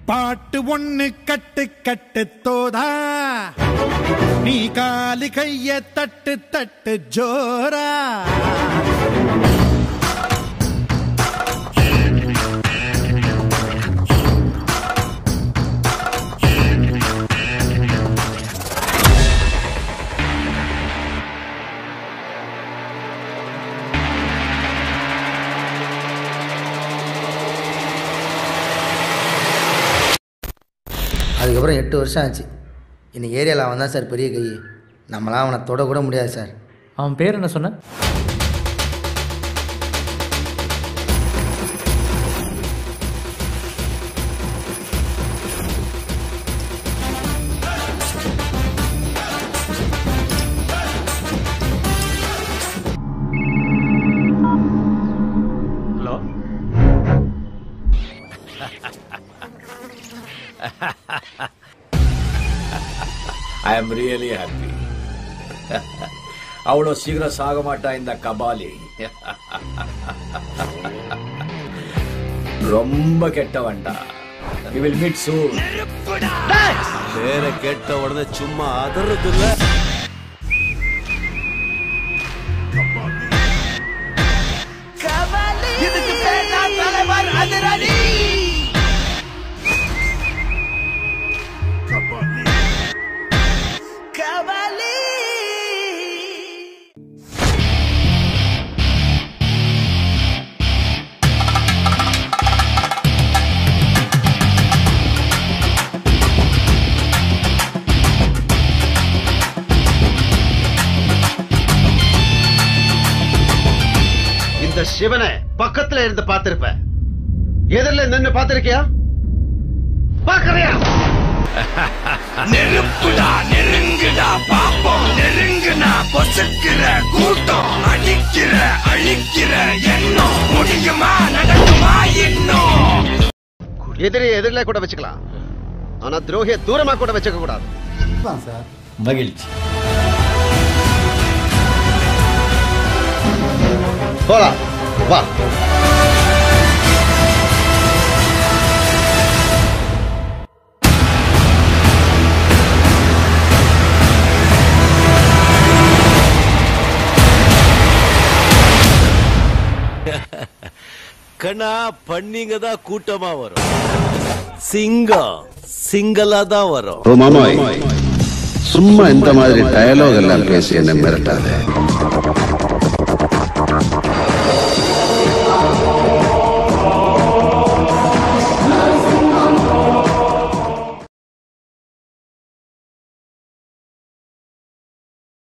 பாட்டு ஒண்ணு கட்டு கட்டு தோதா நீ காலி கைய தட்டு தட்டு ஜோரா அதுக்கப்புறம் எட்டு வருஷம் ஆச்சு இன்னைக்கு ஏரியாவில் அவன் தான் சார் பெரிய கை நம்மளாம் அவனை தொட கூட முடியாது சார் அவன் பேர் என்ன சொன்ன hello I am really happy அவ்வளோ சீக்கிரம் சாக மாட்டா இந்த கபாலி ரொம்ப கெட்டவன்டா யூ வில் மீட் சூன் பேரை கேட்ட உடனே சும்மா அதறது இல்ல இந்த சிவனை பக்கத்துல இருந்து பார்த்திருப்ப எதிரில நின்னு பார்த்திருக்கியா பாக்குறியா நெருப்புடா நெருங்குடா பாப்போம் நெருங்குனா பொசுக்கிற கூட்டம் அடிக்கிற அழிக்கிற எண்ணம் முடியுமா நடக்குமா இன்னும் எதிரி எதிரில கூட வச்சுக்கலாம் ஆனா துரோகிய தூரமா கூட வச்சுக்க கூடாது மகிழ்ச்சி போலாம் வா கண்ணா பண்ணிங்க தான் கூட்டமா வரும் சிங்கம் சிங்களா தான் வரும் ஓ மாமாய் சும்மா இந்த மாதிரி டயலாக் எல்லாம் பேசி என்ன மிரட்டாத